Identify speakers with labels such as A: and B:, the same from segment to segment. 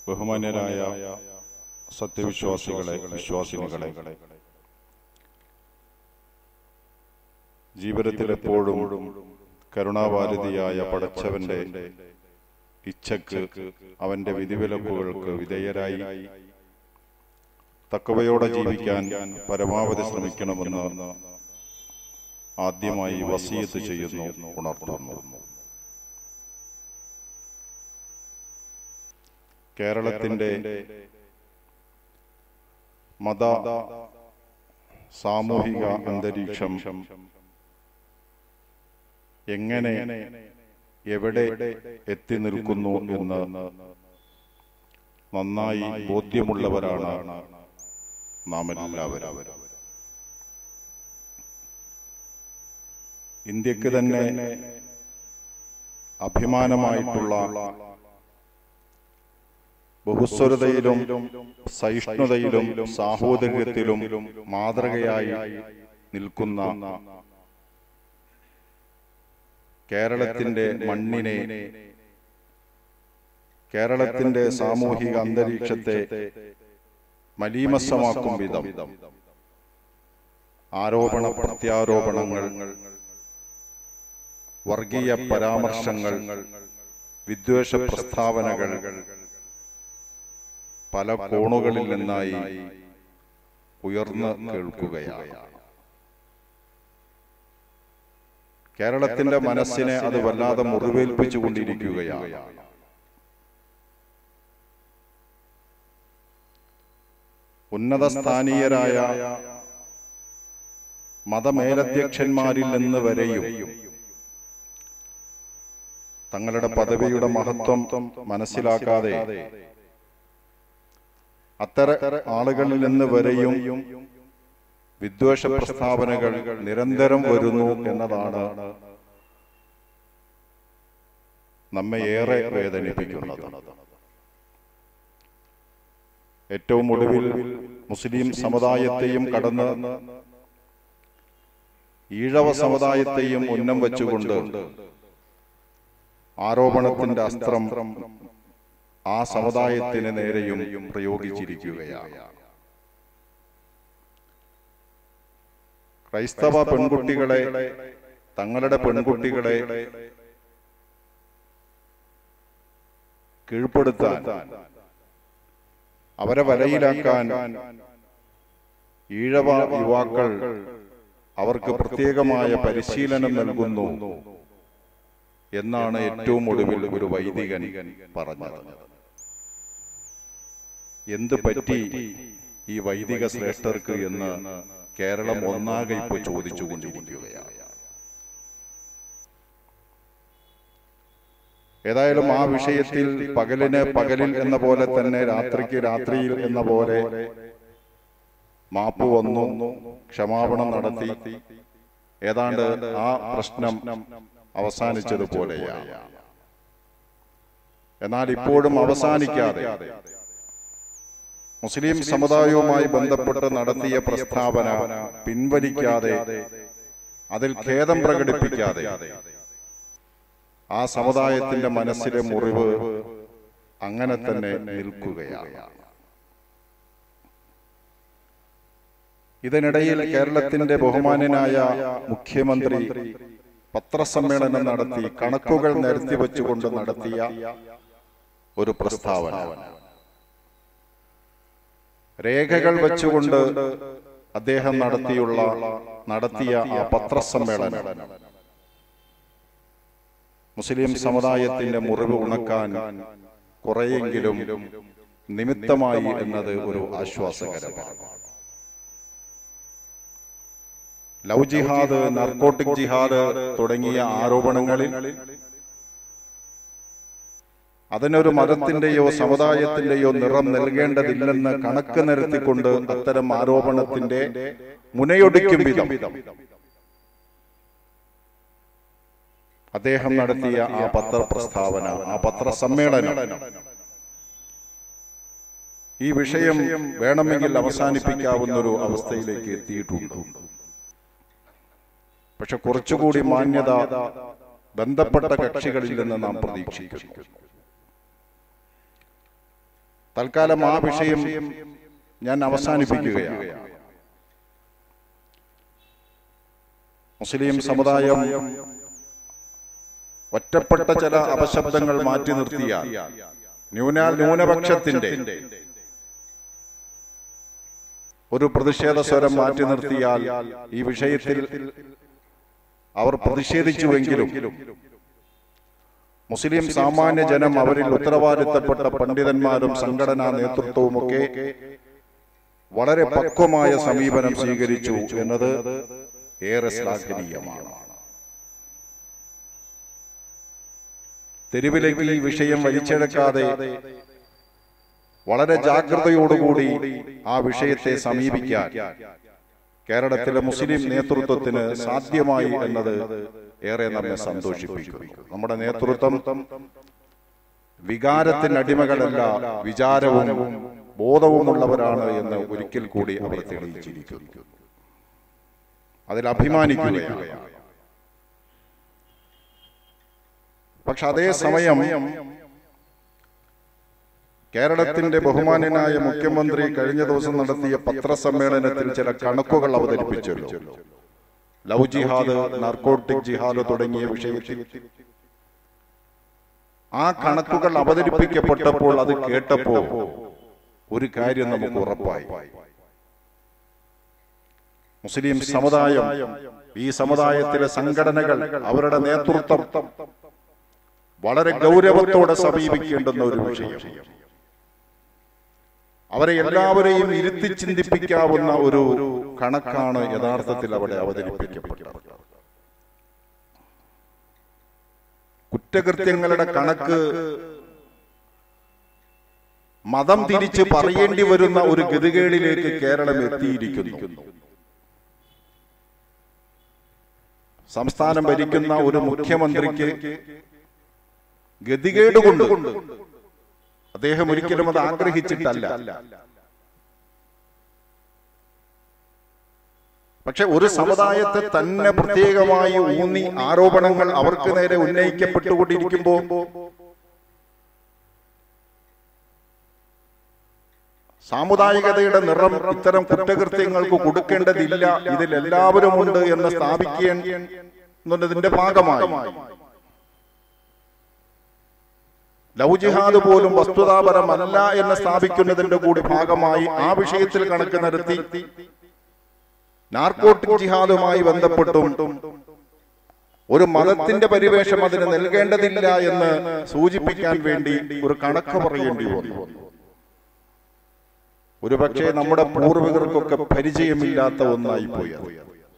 A: ബഹുമാന്യരായ സത്യവിശ്വാസികളെ വിശ്വാസിനികളെ ജീവിതത്തിൽ എപ്പോഴും കരുണാവാരിതിയായ പടച്ചവന്റെ ഇച്ഛക്ക് അവന്റെ വിധിവിലക്കുകൾക്ക് വിധേയരായി തക്കവയോടെ ജീവിക്കാൻ പരമാവധി ശ്രമിക്കണമെന്ന് ആദ്യമായി വസീയത്ത് ചെയ്യുന്നു ഉണർത്തുന്നു കേരളത്തിന്റെ മത സാമൂഹിക അന്തരീക്ഷം എങ്ങനെ എവിടെ എത്തി നിൽക്കുന്നു എന്ന് നന്നായി ബോധ്യമുള്ളവരാണ് നാം എല്ലാവരും ഇന്ത്യക്ക് തന്നെ അഭിമാനമായിട്ടുള്ള ബഹുസ്വരതയിലും സഹിഷ്ണുതയിലും സാഹോദര്യത്തിലും മാതൃകയായി നിൽക്കുന്ന കേരളത്തിന്റെ മണ്ണിനെ കേരളത്തിന്റെ സാമൂഹിക അന്തരീക്ഷത്തെ മലീമസമാക്കും വിധം ആരോപണ പ്രത്യാരോപണങ്ങൾ വർഗീയ പരാമർശങ്ങൾ വിദ്വേഷ പ്രസ്താവനകൾ പല കോണുകളിൽ നിന്നായി ഉയർന്നു കേൾക്കുകയാണ് കേരളത്തിന്റെ മനസ്സിനെ അത് വല്ലാതെ മുറിവേൽപ്പിച്ചുകൊണ്ടിരിക്കുകയാണ് ഉന്നത സ്ഥാനീയരായ മതമേലധ്യക്ഷന്മാരിൽ നിന്ന് വരെയും തങ്ങളുടെ പദവിയുടെ മഹത്വം മനസ്സിലാക്കാതെ അത്തര ആളുകളിൽ നിന്ന് വരെയും വിദ്വേഷ പ്രസ്താവനകൾ നിരന്തരം വരുന്നു എന്നതാണ് നമ്മെ ഏറെ വേദനിപ്പിക്കുന്നത് ഏറ്റവും ഒടുവിൽ മുസ്ലിം സമുദായത്തെയും കടന്ന് ഈഴവ സമുദായത്തെയും ഉന്നം വെച്ചുകൊണ്ട് ആരോപണത്തിന്റെ അസ്ത്രം ആ സമുദായത്തിന് നേരെയും പ്രയോഗിച്ചിരിക്കുകയാണ് ക്രൈസ്തവ പെൺകുട്ടികളെ തങ്ങളുടെ പെൺകുട്ടികളെ കീഴ്പ്പെടുത്താൻ അവരെ വലയിലാക്കാൻ ഈഴവ യുവാക്കൾ അവർക്ക് പ്രത്യേകമായ പരിശീലനം നൽകുന്നു എന്നാണ് ഏറ്റവും ഒടുവിൽ ഒരു വൈദികൻ പറഞ്ഞത് എന്ത് പറ്റി ഈ വൈദിക ശ്രേഷ്ഠർക്ക് എന്ന് കേരളം ഒന്നാകെ ഇപ്പോൾ ചോദിച്ചുകൊണ്ടിരിക്കുകയാണ് ഏതായാലും ആ വിഷയത്തിൽ പകലിന് പകലിൽ എന്ന പോലെ തന്നെ രാത്രിക്ക് രാത്രിയിൽ എന്ന പോലെ മാപ്പ് വന്നു ക്ഷമാപണം നടത്തി ഏതാണ്ട് ആ പ്രശ്നം അവസാനിച്ചതുപോലെയാണ് എന്നാൽ ഇപ്പോഴും അവസാനിക്കാതെ മുസ്ലിം സമുദായവുമായി ബന്ധപ്പെട്ട് നടത്തിയ പ്രസ്താവന പിൻവലിക്കാതെ അതിൽ ഖേദം പ്രകടിപ്പിക്കാതെ ആ സമുദായത്തിന്റെ മനസ്സിലെ മുറിവ് അങ്ങനെ തന്നെ നിൽക്കുകയാണ് ഇതിനിടയിൽ കേരളത്തിന്റെ ബഹുമാന്യനായ മുഖ്യമന്ത്രി പത്രസമ്മേളനം നടത്തി കണക്കുകൾ നിരത്തി വെച്ചുകൊണ്ട് നടത്തിയ ഒരു പ്രസ്താവന രേഖകൾ വെച്ചുകൊണ്ട് അദ്ദേഹം നടത്തിയുള്ള നടത്തിയ ആ പത്രസമ്മേളനം മുസ്ലിം സമുദായത്തിന്റെ മുറിവ് ഉണക്കാൻ കുറെയെങ്കിലും നിമിത്തമായി എന്നത് ഒരു ആശ്വാസകരമാണ് ലവ് ജിഹാദ് നർക്കോട്ടിക് ജിഹാദ് തുടങ്ങിയ ആരോപണങ്ങളിൽ അതിനൊരു മതത്തിന്റെയോ സമുദായത്തിന്റെയോ നിറം നൽകേണ്ടതില്ലെന്ന് കണക്ക് നിരത്തിക്കൊണ്ട് അത്തരം ആരോപണത്തിന്റെ മുനയൊടിക്കും വിധം അദ്ദേഹം നടത്തിയ ആ പത്രപ്രസ്താവന ആ പത്രസമ്മേളനം ഈ വിഷയം വേണമെങ്കിൽ അവസാനിപ്പിക്കാവുന്ന ഒരു അവസ്ഥയിലേക്ക് എത്തിയിട്ടുണ്ട് പക്ഷെ കുറച്ചുകൂടി മാന്യത ബന്ധപ്പെട്ട കക്ഷികളിൽ നിന്ന് നാം പ്രതീക്ഷിക്കുന്നു തൽക്കാലം ആ വിഷയം ഞാൻ അവസാനിപ്പിക്കുകയാണ് മുസ്ലിം സമുദായം ഒറ്റപ്പെട്ട ചില അപശബ്ദങ്ങൾ മാറ്റി നിർത്തിയാൽ ന്യൂന ന്യൂനപക്ഷത്തിന്റെ ഒരു പ്രതിഷേധ സ്വരം മാറ്റി നിർത്തിയാൽ ഈ വിഷയത്തിൽ അവർ പ്രതിഷേധിച്ചുവെങ്കിലും മുസ്ലിം സാമാന്യ ജനം അവരിൽ ഉത്തരവാദിത്തപ്പെട്ട പണ്ഡിതന്മാരും സംഘടനാ നേതൃത്വവുമൊക്കെ വളരെ പക്വമായ സമീപനം സ്വീകരിച്ചു എന്നത് ഏറെ ശ്ലാഘനീയമാണ് തെരുവിലേക്ക് ഈ വിഷയം വലിച്ചെടുക്കാതെ വളരെ ജാഗ്രതയോടുകൂടി ആ വിഷയത്തെ സമീപിക്കാൻ കേരളത്തിലെ മുസ്ലിം നേതൃത്വത്തിന് സാധ്യമായി എന്നത് ഏറെ നമ്മെ സന്തോഷിപ്പിക്കുന്നു നമ്മുടെ നേതൃത്വം വികാരത്തിന് അടിമകളല്ല വിചാരവും ബോധവുമുള്ളവരാണ് എന്ന് ഒരിക്കൽ കൂടി അവർ തെളിയിച്ചിരിക്കുന്നു അതിൽ അഭിമാനിക്കുകയാണ് പക്ഷെ അതേ സമയം കേരളത്തിന്റെ ബഹുമാന്യനായ മുഖ്യമന്ത്രി കഴിഞ്ഞ ദിവസം നടത്തിയ പത്രസമ്മേളനത്തിൽ ചില കണക്കുകൾ അവതരിപ്പിച്ചല്ലോ ലവ് ജിഹാദ് നാർക്കോട്ടിക് ജിഹാദ് തുടങ്ങിയ വിഷയത്തിൽ ആ കണക്കുകൾ അവതരിപ്പിക്കപ്പെട്ടപ്പോൾ അത് കേട്ടപ്പോ ഒരു കാര്യം നമുക്ക് ഉറപ്പായി മുസ്ലിം സമുദായം ഈ സമുദായത്തിലെ സംഘടനകൾ അവരുടെ നേതൃത്വം വളരെ ഗൗരവത്തോടെ സമീപിക്കേണ്ടുന്ന ഒരു വിഷയം അവരെ എല്ലാവരെയും ഇരുത്തി ചിന്തിപ്പിക്കാവുന്ന ഒരു കണക്കാണ് യഥാർത്ഥത്തിൽ അവിടെ അവതരിപ്പിക്കപ്പെട്ടത് കുറ്റകൃത്യങ്ങളുടെ കണക്ക് മതം തിരിച്ച് പറയേണ്ടി വരുന്ന ഒരു ഗതികേടിലേക്ക് കേരളം എത്തിയിരിക്കുന്നു സംസ്ഥാനം ഭരിക്കുന്ന ഒരു മുഖ്യമന്ത്രിക്ക് ഗതികേട് കൊണ്ട് അദ്ദേഹം ഒരിക്കലും അത് ആഗ്രഹിച്ചിട്ടല്ല പക്ഷെ ഒരു സമുദായത്തെ തന്നെ പ്രത്യേകമായി ഊന്നി ആരോപണങ്ങൾ അവർക്ക് നേരെ ഉന്നയിക്കപ്പെട്ടുകൊണ്ടിരിക്കുമ്പോ സാമുദായികതയുടെ നിറം ഇത്തരം കുറ്റകൃത്യങ്ങൾക്ക് കൊടുക്കേണ്ടതില്ല ഇതിൽ എല്ലാവരും ഉണ്ട് എന്ന് സ്ഥാപിക്കേണ്ടതിന്റെ ഭാഗമായി ലവ് ജിഹാദ് പോലും വസ്തുതാപരമല്ല എന്ന് സ്ഥാപിക്കുന്നതിന്റെ കൂടി ഭാഗമായി ആ വിഷയത്തിൽ കണക്ക് നിരത്തി നാർക്കോട്ടിക് ജിഹാദുമായി ബന്ധപ്പെട്ടും ഒരു മതത്തിന്റെ പരിവേഷം അതിന് നൽകേണ്ടതില്ല എന്ന് സൂചിപ്പിക്കാൻ വേണ്ടി ഒരു കണക്ക് പറയേണ്ടി വന്നു ഒരുപക്ഷെ നമ്മുടെ പൂർവികർക്കൊക്കെ പരിചയമില്ലാത്ത ഒന്നായി പോയി അത്.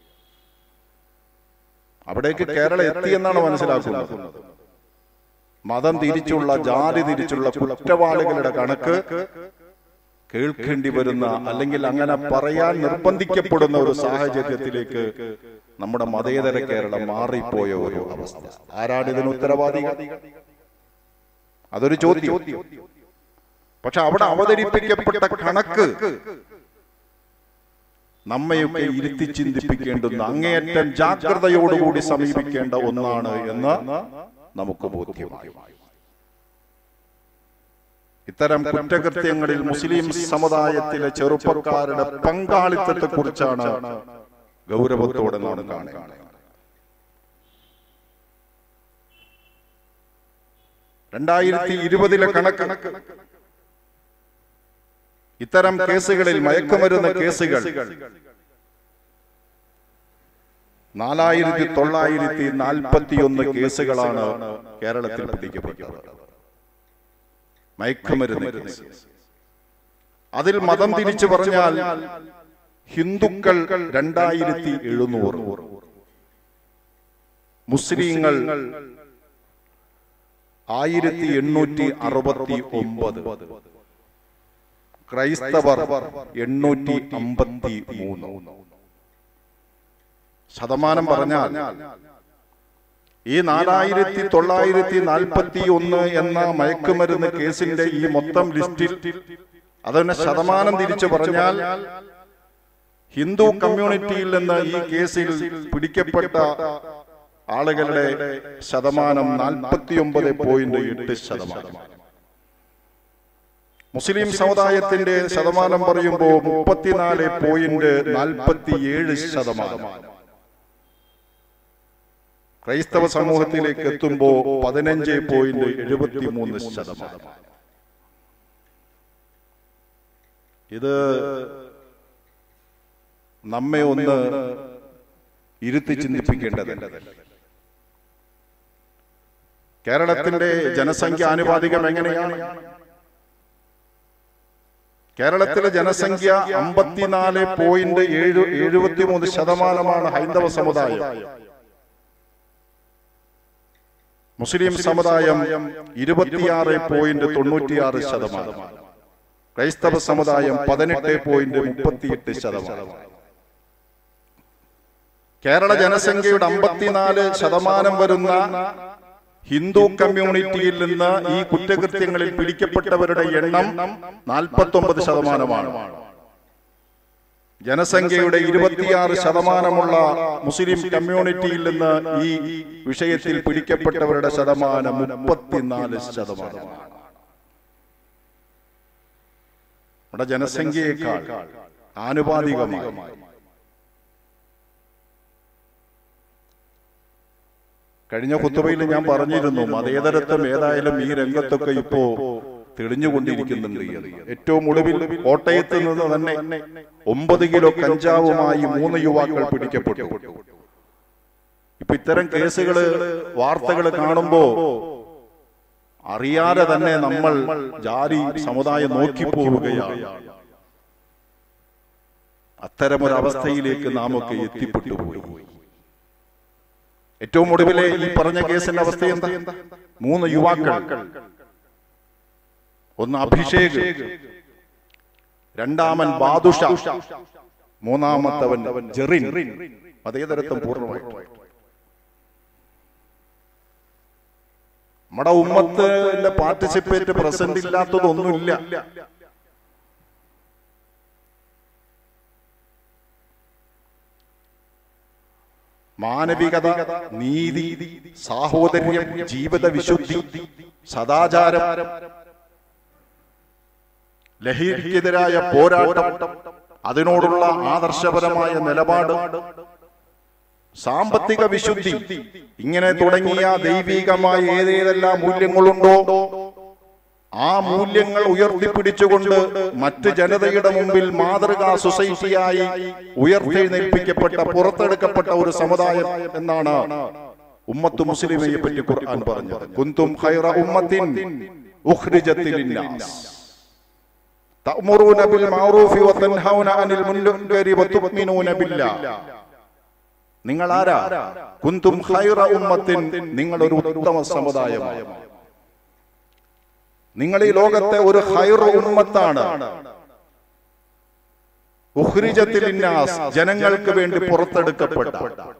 A: അവിടേക്ക് കേരളം എത്തിയെന്നാണ് മനസ്സിലാക്കുന്നത് മതം തിരിച്ചുള്ള ജാതി തിരിച്ചുള്ള കുറ്റവാളികളുടെ കണക്ക് കേൾക്കേണ്ടി വരുന്ന അല്ലെങ്കിൽ അങ്ങനെ പറയാൻ നിർബന്ധിക്കപ്പെടുന്ന ഒരു സാഹചര്യത്തിലേക്ക് നമ്മുടെ മതേതര കേരളം മാറിപ്പോയ ഒരു അവസ്ഥ ആരാണ് ഇതിന് ഉത്തരവാദികൾ അതൊരു ചോദ്യം പക്ഷെ അവിടെ അവതരിപ്പിക്കപ്പെട്ട കണക്ക് നമ്മയൊക്കെ ഇരുത്തി ചിന്തിപ്പിക്കേണ്ടുന്ന അങ്ങേയറ്റം ജാഗ്രതയോടുകൂടി സമീപിക്കേണ്ട ഒന്നാണ് എന്ന് നമുക്ക് ബോധ്യമായി ഇത്തരം കുറ്റകൃത്യങ്ങളിൽ മുസ്ലിം സമുദായത്തിലെ ചെറുപ്പക്കാരുടെ പങ്കാളിത്തത്തെ കുറിച്ചാണ് ഗൗരവത്തോടെ നാം കാണുന്നത് രണ്ടായിരത്തി ഇരുപതിലെ കണക്ക് ഇത്തരം കേസുകളിൽ മയക്കുമരുന്ന് കേസുകൾ നാലായിരത്തി തൊള്ളായിരത്തി നാൽപ്പത്തി ഒന്ന് കേസുകളാണ് കേരളത്തിൽ പിടിക്കപ്പെട്ടത് മയക്കുമരുന്ന് കേസ് അതിൽ മതം തിരിച്ചു പറഞ്ഞാൽ ഹിന്ദുക്കൾ രണ്ടായിരത്തി എഴുന്നൂറ് മുസ്ലിങ്ങൾ ആയിരത്തി എണ്ണൂറ്റി അറുപത്തി ഒമ്പത് ക്രൈസ്തവർ എണ്ണൂറ്റി അമ്പത്തി മൂന്ന് ശതമാനം പറഞ്ഞാൽ ഈ നാലായിരത്തി തൊള്ളായിരത്തി നാൽപ്പത്തി ഒന്ന് എന്ന മയക്കുമരുന്ന് കേസിന്റെ ഈ മൊത്തം ലിസ്റ്റിൽ അതിന് ശതമാനം തിരിച്ചു പറഞ്ഞാൽ ഹിന്ദു കമ്മ്യൂണിറ്റിയിൽ നിന്ന് ഈ കേസിൽ പിടിക്കപ്പെട്ട ആളുകളുടെ ശതമാനം നാൽപ്പത്തി ഒമ്പത് പോയിന്റ് എട്ട് ശതമാനം മുസ്ലിം സമുദായത്തിന്റെ ശതമാനം പറയുമ്പോൾ മുപ്പത്തിനാല് പോയിന്റ് നാൽപ്പത്തിയേഴ് ശതമാനം ക്രൈസ്തവ സമൂഹത്തിലേക്ക് എത്തുമ്പോൾ പതിനഞ്ച് പോയിന്റ് എഴുപത്തിമൂന്ന് ശതമാനം ഇത് നമ്മെ ഒന്ന് ഇരുത്തി ചിന്തിപ്പിക്കേണ്ടതുണ്ട് കേരളത്തിന്റെ ജനസംഖ്യ ആനുപാതികം എങ്ങനെയാണ് കേരളത്തിലെ ജനസംഖ്യ അമ്പത്തിനാല് പോയിന്റ് ഏഴ് എഴുപത്തിമൂന്ന് ശതമാനമാണ് ഹൈന്ദവ സമുദായം മുസ്ലിം സമുദായം ഇരുപത്തിയാറ് പോയിന്റ് തൊണ്ണൂറ്റിയാറ് ശതമാനം ക്രൈസ്തവ സമുദായം പതിനെട്ട് പോയിന്റ് മുപ്പത്തിയെട്ട് ശതമാനം കേരള ജനസംഖ്യയുടെ അമ്പത്തിനാല് ശതമാനം വരുന്ന ഹിന്ദു കമ്മ്യൂണിറ്റിയിൽ നിന്ന് ഈ കുറ്റകൃത്യങ്ങളിൽ പിടിക്കപ്പെട്ടവരുടെ എണ്ണം നാൽപ്പത്തി ഒമ്പത് ശതമാനമാണ് ജനസംഖ്യയുടെ ഇരുപത്തിയാറ് ശതമാനമുള്ള മുസ്ലിം കമ്മ്യൂണിറ്റിയിൽ നിന്ന് ഈ വിഷയത്തിൽ പിടിക്കപ്പെട്ടവരുടെ ശതമാനം മുപ്പത്തിനാല് ശതമാനമാണ് നമ്മുടെ ജനസംഖ്യയേക്കാൾ ആനുപാതികമായി കഴിഞ്ഞ കുത്തുബയിൽ ഞാൻ പറഞ്ഞിരുന്നു മതേതരത്വം ഏതായാലും ഈ രംഗത്തൊക്കെ ഇപ്പോ തെളിഞ്ഞുകൊണ്ടിരിക്കുന്നുണ്ട് എന്ന്. ഏറ്റവും ഒടുവിൽ കോട്ടയത്ത് നിന്ന് തന്നെ ഒമ്പത് കിലോ കഞ്ചാവുമായി മൂന്ന് യുവാക്കൾ പിടിക്കപ്പെട്ടു ഇപ്പൊ ഇത്തരം കേസുകള് വാർത്തകൾ കാണുമ്പോ അറിയാതെ തന്നെ നമ്മൾ ജാതി സമുദായം നോക്കിപ്പോവുകയാണ് അത്തരമൊരവസ്ഥയിലേക്ക് നാം ഒക്കെ എത്തിപ്പെട്ടു പോയി ഏറ്റവും ഒടുവിലെ ഈ പറഞ്ഞ കേസിന്റെ അവസ്ഥ എന്താ മൂന്ന് യുവാക്കൾ ഒന്ന് അഭിഷേക് രണ്ടാമൻ ബാദുഷ മൂന്നാമത്തവൻ ജെറിൻ മതേതരത്വം പൂർണ്ണമായിട്ട് നമ്മുടെ ഉമ്മത്തിന്റെ പാർട്ടിസിപ്പേറ്റ് പ്രസന്റ് ഇല്ലാത്തതൊന്നുമില്ല മാനവികത നീതി സാഹോദര്യം ജീവിത വിശുദ്ധി സദാചാരം ലഹരിക്കെതിരായ പോരാട്ടം അതിനോടുള്ള ആദർശപരമായ നിലപാട് സാമ്പത്തിക വിശുദ്ധി ഇങ്ങനെ തുടങ്ങിയ ദൈവികമായ ഏതേതെല്ലാം മൂല്യങ്ങളുണ്ടോ ആ മൂല്യങ്ങൾ ഉയർത്തിപ്പിടിച്ചുകൊണ്ട് മറ്റ് ജനതയുടെ മുമ്പിൽ മാതൃകാ സൊസൈറ്റിയായി ഉയർത്തെഴുന്നേൽപ്പിക്കപ്പെട്ട പുറത്തെടുക്കപ്പെട്ട ഒരു സമുദായം എന്നാണ് ഉമ്മത്ത് മുസ്ലിമയെ പറ്റി ഖുർആൻ പറഞ്ഞത് കുന്തും ഖൈറ ഉമ്മത്തിൻ ഉഖ്രിജത്ത് ലിന്നാസ് തഅ്മുറൂന ബിൽ മഅറൂഫി വതൻഹൗന അനിൽ മുൻകരി വതുഅ്മിനൂന ബില്ലാഹ് നിങ്ങൾ ആരാ കുന്തും ഖൈറ ഉമ്മത്തിൻ നിങ്ങൾ ഒരു ഉത്തമ സമുദായമാണ് നിങ്ങൾ ഈ ലോകത്തെ ഒരു ഹൈറ ഉമ്മത്താണ് ഉഹ്രിജത്തിൽ ഇന്നാസ് ജനങ്ങൾക്ക് വേണ്ടി പുറത്തെടുക്കപ്പെട്ട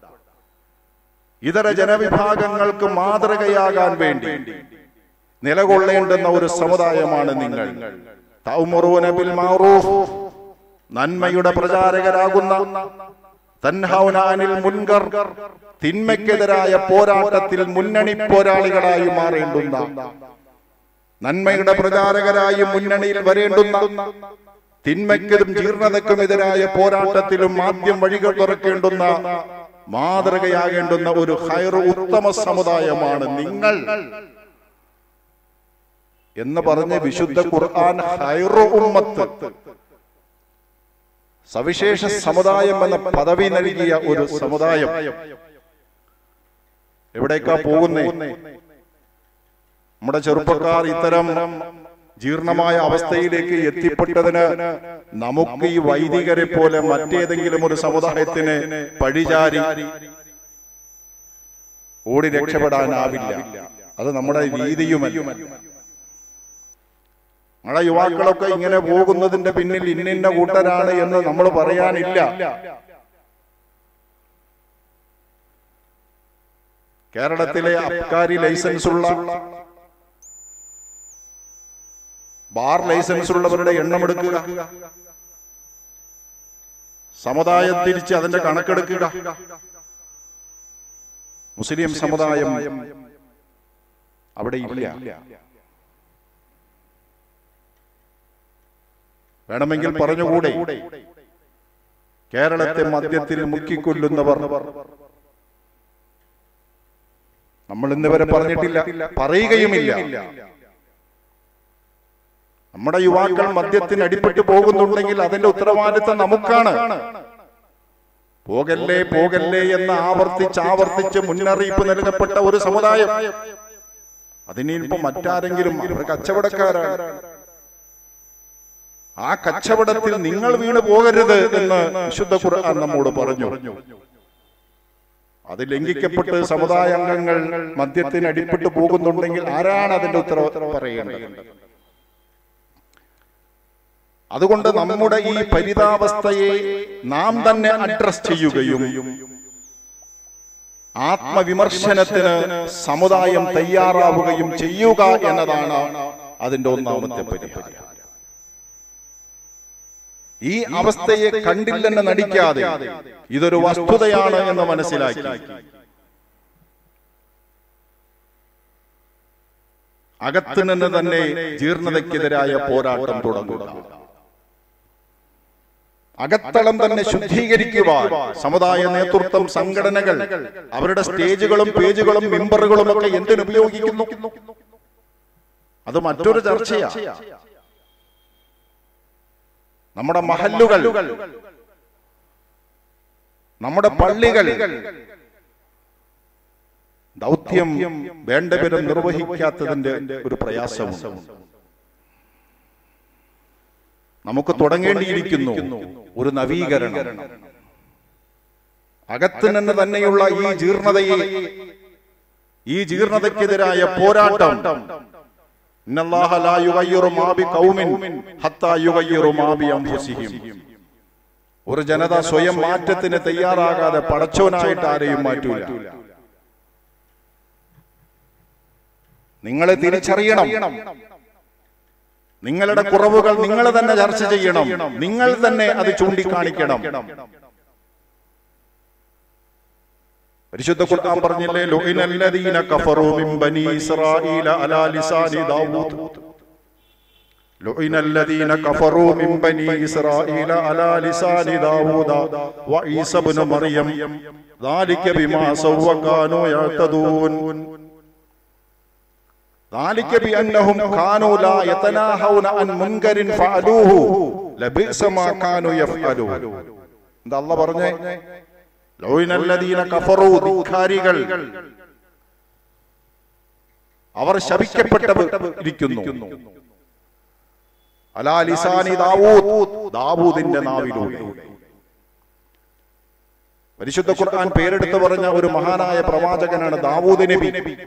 A: ഇതര ജനവിഭാഗങ്ങൾക്ക് മാതൃകയാകാൻ വേണ്ടി നിലകൊള്ളേണ്ടുന്ന ഒരു സമുദായമാണ് നിങ്ങൾ തൗമുറൂന ബിൽ മഅറൂഫ് നന്മയുടെ പ്രചാരകരാകുന്ന തൻഹൗന അനിൽ മുൻകർ തിന്മയ്ക്കെതിരായ പോരാട്ടത്തിൽ മുന്നണി പോരാളികളായി മാറേണ്ടുന്ന നന്മയുടെ പ്രചാരകരായി മുന്നണിയിൽ വരേണ്ടുന്ന തിന്മയ്ക്കും ജീർണതയ്ക്കുമെതിരായ പോരാട്ടത്തിലും ആദ്യം വഴികൾ തുറക്കേണ്ടുന്ന മാതൃകയാകേണ്ടുന്ന ഒരു ഹൈർ ഉത്തമ സമുദായമാണ് നിങ്ങൾ എന്ന് പറഞ്ഞ് വിശുദ്ധ ഖുർആൻ ഹൈറു ഉമ്മത്ത് സവിശേഷ സമുദായം എന്ന പദവി നൽകിയ ഒരു സമുദായം എവിടേക്കാ പോകുന്നേ നമ്മുടെ ചെറുപ്പക്കാർ ഇത്തരം ജീർണമായ അവസ്ഥയിലേക്ക് എത്തിപ്പെട്ടതിന് നമുക്ക് ഈ വൈദികരെ പോലെ മറ്റേതെങ്കിലും ഒരു സമുദായത്തിന് പഴിചാരി ഓടി രക്ഷപ്പെടാനാവില്ല അത് നമ്മുടെ രീതിയുമല്ല നമ്മുടെ യുവാക്കളൊക്കെ ഇങ്ങനെ പോകുന്നതിന്റെ പിന്നിൽ ഇന്നിന്ന കൂട്ടരാണ് എന്ന് നമ്മൾ പറയാനില്ല കേരളത്തിലെ അബ്കാരി ലൈസൻസ് ഉള്ള ബാർ ലൈസൻസ് ഉള്ളവരുടെ എണ്ണം എടുക്കുക സമുദായം തിരിച്ച് അതിന്റെ കണക്കെടുക്കുക മുസ്ലിം സമുദായം അവിടെ ഇല്ല വേണമെങ്കിൽ പറഞ്ഞുകൂടെ കേരളത്തെ മദ്യത്തിൽ മുക്കിക്കൊല്ലുന്നവർ നമ്മൾ ഇന്ന് വരെ പറഞ്ഞിട്ടില്ല പറയുകയുമില്ല നമ്മുടെ യുവാക്കൾ മദ്യത്തിന് അടിപ്പെട്ടു പോകുന്നുണ്ടെങ്കിൽ അതിന്റെ ഉത്തരവാദിത്തം നമുക്കാണ് പോകല്ലേ പോകല്ലേ എന്ന് ആവർത്തിച്ച് ആവർത്തിച്ച് മുന്നറിയിപ്പ് നൽകപ്പെട്ട ഒരു സമുദായം അതിനിപ്പോ മറ്റാരെങ്കിലും അവർ കച്ചവടക്കാരാണ് ആ കച്ചവടത്തിൽ നിങ്ങൾ വീണ് പോകരുത് എന്ന് വിശുദ്ധ ഖുർആൻ നമ്മോട് പറഞ്ഞു അത് ലംഘിക്കപ്പെട്ട് സമുദായ അംഗങ്ങൾ മദ്യത്തിന് അടിപ്പെട്ടു പോകുന്നുണ്ടെങ്കിൽ ആരാണ് അതിന്റെ ഉത്തരവ് പറയേണ്ടത് അതുകൊണ്ട് നമ്മുടെ ഈ പരിതാവസ്ഥയെ നാം തന്നെ അഡ്രസ് ചെയ്യുകയും ആത്മവിമർശനത്തിന് സമുദായം തയ്യാറാവുകയും ചെയ്യുക എന്നതാണ് അതിന്റെ ഒന്നാമത്തെ പരിഹാരം ഈ അവസ്ഥയെ കണ്ടില്ലെന്ന് നടിക്കാതെ ഇതൊരു വസ്തുതയാണ് എന്ന് മനസ്സിലാക്കി അകത്ത് നിന്ന് തന്നെ ജീർണതയ്ക്കെതിരായ പോരാട്ടം തുടങ്ങുക അകത്തളം തന്നെ ശുദ്ധീകരിക്കുവാൻ സമുദായ നേതൃത്വം സംഘടനകൾ അവരുടെ സ്റ്റേജുകളും പേജുകളും മെമ്പറുകളും ഒക്കെ എന്തിനുപയോഗിക്കുന്നു അത് മറ്റൊരു ചർച്ചയാണ് നമ്മുടെ മഹല്ലുകൾ നമ്മുടെ പള്ളികൾ ദൗത്യം വേണ്ട വിധം നിർവഹിക്കാത്തതിന്റെ ഒരു പ്രയാസമുണ്ട് നമുക്ക് തുടങ്ങേണ്ടിയിരിക്കുന്നു ഒരു നവീകരണം അകത്ത് നിന്ന് തന്നെയുള്ള ഈ ജീർണതയെ ഈ ജീർണതയ്ക്കെതിരായ പോരാട്ടം ഇന്നല്ലാഹ ലാ യുഗയ്യിറു മാ ബിഖൗമിൻ ഹത്താ യുഗയ്യിറു മാ ബിഅൻഫുസിഹിം ഒരു ജനത സ്വയം മാറ്റത്തിന് തയ്യാറാകാതെ പടച്ചോനായിട്ട് ആരെയും മാറ്റൂല നിങ്ങളെ തിരിച്ചറിയണം നിങ്ങളുടെ കുറവുകൾ നിങ്ങൾ തന്നെ ചർച്ച ചെയ്യണം നിങ്ങൾ തന്നെ അത് ചൂണ്ടിക്കാണിക്കണം പരിശുദ്ധ ഖുർആൻ പറഞ്ഞില്ലേ ലുഇനല്ലദീന കഫറൂ മിൻ ബനി ഇസ്രായീല അലാ ലിസാനി ദാവൂദ് ലുഇനല്ലദീന കഫറൂ മിൻ ബനി ഇസ്രായീല അലാ ലിസാനി ദാവൂദ വഈസ ഇബ്നു മറിയം ذلك بما سووا وكانوا يعتدون ذلك بأنهم كانوا لا يتناهون عن منكر فعلوه لبئس ما كانوا يفعلون എന്താ അല്ല പറഞ്ഞേ ലോയിനല്ലദീന കഫറു ധിക്കാരികൾ അവർ ശപിക്കപ്പെട്ടിരിക്കുന്നു അലാ ലിസാനി ദാവൂദ് ദാവൂദിന്റെ നാവിലൂടെ പരിശുദ്ധ ഖുർആൻ പേരെടുത്ത് പറഞ്ഞ ഒരു മഹാനായ പ്രവാചകനാണ് ദാവൂദ് നബി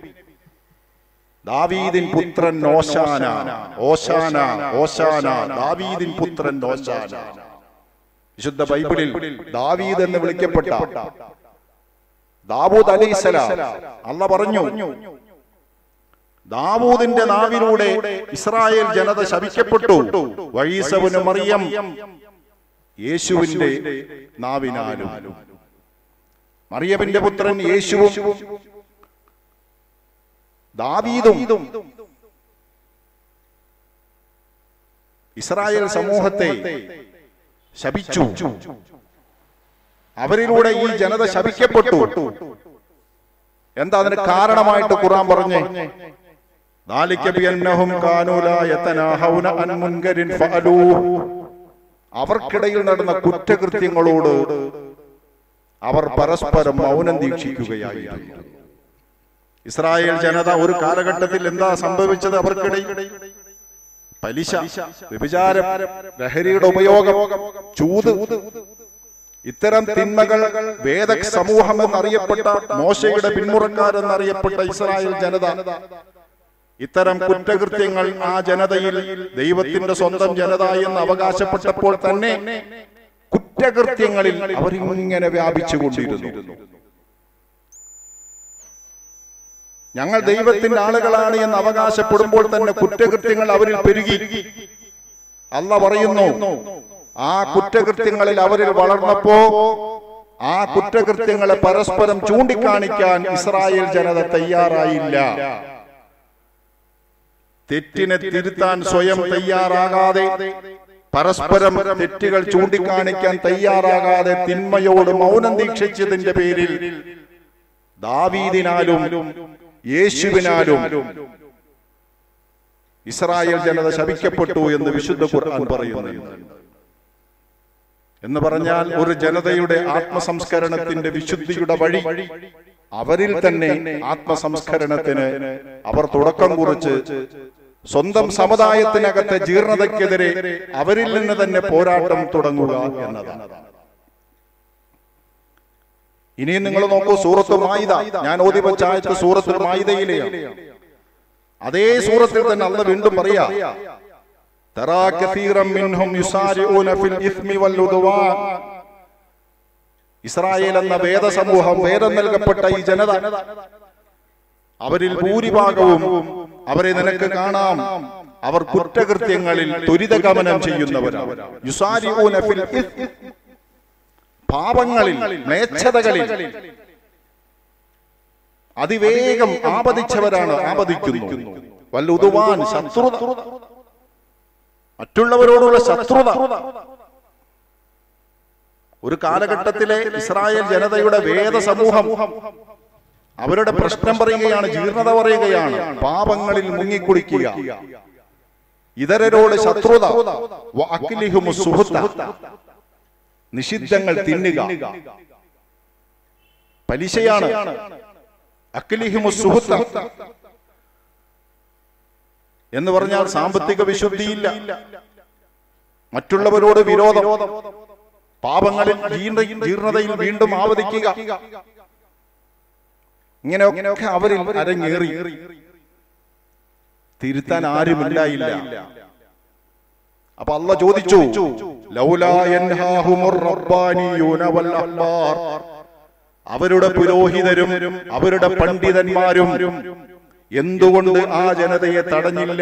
A: ദാവീദിൻ പുത്രൻ ഓശാന ഓശാന ഓശാന ദാവീദിൻ പുത്രൻ ഓശാന വിശുദ്ധ ബൈബിളിൽ ദാവീദ് എന്ന് വിളിക്കപ്പെട്ട ദാവൂദ് അലൈസലാം അല്ല പറഞ്ഞു ദാവൂദിന്റെ നാവിലൂടെ ഇസ്രായേൽ ജനത ശപിക്കപ്പെട്ടു വഴീസവന് മറിയം യേശുവിന്റെ നാവിനാലും മറിയമിന്റെ പുത്രൻ യേശുവും ദാവീദും ഇസ്രായേൽ സമൂഹത്തെ ശപിച്ചു അവരിലൂടെ ഈ ജനത ശപിക്കപ്പെട്ടു എന്താ അതിന് കാരണമായിട്ട് ഖുറാൻ പറഞ്ഞേ ذلك بأنهم كانوا لا يتناهون عن منكر فعلوه അവർക്കിടയിൽ നടന്ന കുറ്റകൃത്യങ്ങളോട് അവർ പരസ്പരം മൗനം ദീക്ഷിക്കുകയായിരുന്നു ഇസ്രായേൽ ജനത ഒരു കാലഘട്ടത്തിൽ എന്താ സംഭവിച്ചത് അവർക്കിടയിൽ പലിശ വ്യഭിചാരം ലഹരിയുടെ ഉപയോഗം ചൂത് ഇത്തരം തിന്മകൾ വേദ സമൂഹം എന്നറിയപ്പെട്ട മോശയുടെ പിന്മുറക്കാരെന്നറിയപ്പെട്ട ഇസ്രായേൽ ജനത ഇത്തരം കുറ്റകൃത്യങ്ങൾ ആ ജനതയിൽ ദൈവത്തിന്റെ സ്വന്തം ജനത എന്ന് അവകാശപ്പെട്ടപ്പോൾ തന്നെ കുറ്റകൃത്യങ്ങളിൽ അവരിങ്ങനെ വ്യാപിച്ചുകൊണ്ടിരുന്നു ഞങ്ങൾ ദൈവത്തിന്റെ ആളുകളാണ് എന്ന് അവകാശപ്പെടുമ്പോൾ തന്നെ കുറ്റകൃത്യങ്ങൾ അവരിൽ പെരുകി അല്ല പറയുന്നു ആ കുറ്റകൃത്യങ്ങളിൽ അവരിൽ വളർന്നപ്പോ ആ കുറ്റകൃത്യങ്ങളെ പരസ്പരം ചൂണ്ടിക്കാണിക്കാൻ ഇസ്രായേൽ ജനത തയ്യാറായില്ല തെറ്റിനെ തിരുത്താൻ സ്വയം തയ്യാറാകാതെ പരസ്പരം തെറ്റുകൾ ചൂണ്ടിക്കാണിക്കാൻ തയ്യാറാകാതെ തിന്മയോട് മൗനം ദീക്ഷിച്ചതിന്റെ പേരിൽ ദാവീദിനാലും യേശുവിനാലും ഇസ്രായേൽ ജനത ശപിക്കപ്പെട്ടു എന്ന് വിശുദ്ധ ഖുർആൻ പറയുന്നു എന്ന് പറഞ്ഞാൽ ഒരു ജനതയുടെ ആത്മസംസ്കരണത്തിന്റെ വിശുദ്ധിയുടെ വഴി അവരിൽ തന്നെ ആത്മസംസ്കരണത്തിന് അവർ തുടക്കം കുറിച്ച് സ്വന്തം സമുദായത്തിനകത്തെ ജീർണതയ്ക്കെതിരെ അവരിൽ നിന്ന് തന്നെ പോരാട്ടം തുടങ്ങുക എന്നതാണ് ഇനിയും നിങ്ങൾ നോക്കൂ സൂറത്ത് മായിദ ഞാൻ ഓതി വച്ച ആയത്ത് സൂറത്തുൽ മായിദയിലെയാണ് അതേ സൂറത്തിൽ തന്നെ അല്ല വീണ്ടും പറയാ തറാ കസീറം മിൻഹും യുസാരിഊന ഫിൽ ഇസ്മി വൽ ഉദ്വാൻ ഇസ്രായേൽ എന്ന വേദസമൂഹം വേദം നൽകപ്പെട്ട ഈ ജനത അവരിൽ ഭൂരിഭാഗവും അവരെ നിനക്ക് കാണാം അവർ കുറ്റകൃത്യങ്ങളിൽ ത്വരിതഗമനം ചെയ്യുന്നവരാണ് യുസാരിഊന ഫിൽ ഇസ്മി പാപങ്ങളിൽ മ്ലേച്ഛതകളിൽ അതിവേഗം ആപതിച്ചവരാണ് ആപതിക്കുന്നു വല്ലുതുവാൻ ശത്രുത മറ്റുള്ളവരോടുള്ള ശത്രുത ഒരു കാലഘട്ടത്തിലെ ഇസ്രായേൽ ജനതയുടെ വേദ സമൂഹം അവരുടെ പ്രശ്നം പറയുകയാണ് ജീർണത പറയുകയാണ് പാപങ്ങളിൽ മുങ്ങിക്കുളിക്കുക ഇതരരോട് ശത്രുത വ അക്ലിഹുമു സുഹൃത്ത നിഷിദ്ധങ്ങൾ തിന്നുക പലിശയാണ് അക്ലിഹിമു സുഹൃത്ത എന്ന് പറഞ്ഞാൽ സാമ്പത്തിക വിശുദ്ധിയില്ല മറ്റുള്ളവരോട് വിരോധം പാപങ്ങളിൽ ജീർണ- ജീർണതയിൽ വീണ്ടും ആവതിക്കുക ഇങ്ങനെയൊക്കെ അവരിൽ അരങ്ങേറി തിരുത്താൻ ആരുമില്ലായില്ല അപ്പൊ അല്ല ചോദിച്ചു ലൗലാ യൻഹാഹുമുർ റബ്ബാനിയൂന വൽ അഹ്ബാർ അവരുടെ പുരോഹിതരും അവരുടെ പണ്ഡിതന്മാരും എന്തുകൊണ്ട് ആ ജനതയെ തടഞ്ഞില്ല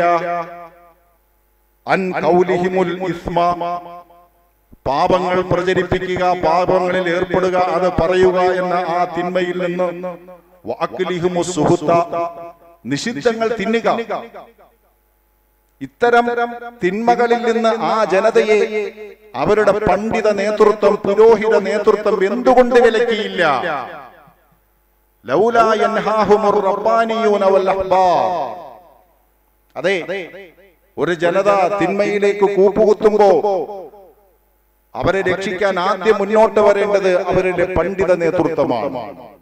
A: അൻ കൗലിഹിമുൽ ഇസ്മ പാപങ്ങൾ പ്രചരിപ്പിക്കുക പാപങ്ങളിൽ ഏർപ്പെടുക അത് പറയുക എന്ന ആ തിന്മയിൽ നിന്ന് വാക്കിലിഹുമു സുഹൃത്ത നിഷിദ്ധങ്ങൾ തിന്നുക ഇത്തരം തിന്മകളിൽ നിന്ന് ആ ജനതയെ അവരുടെ പണ്ഡിത നേതൃത്വം പുരോഹിത നേതൃത്വം എന്തുകൊണ്ട് വിലക്കിയില്ല ലൗലാ യൻഹാഹുമുർ റബ്ബാനിയൂന വൽ അഹ്ബാർ. അതെ ഒരു ജനത തിന്മയിലേക്ക് കൂപ്പുകുത്തുമ്പോ അവരെ രക്ഷിക്കാൻ ആദ്യം മുന്നോട്ട് വരേണ്ടത് അവരുടെ പണ്ഡിത നേതൃത്വമാണ്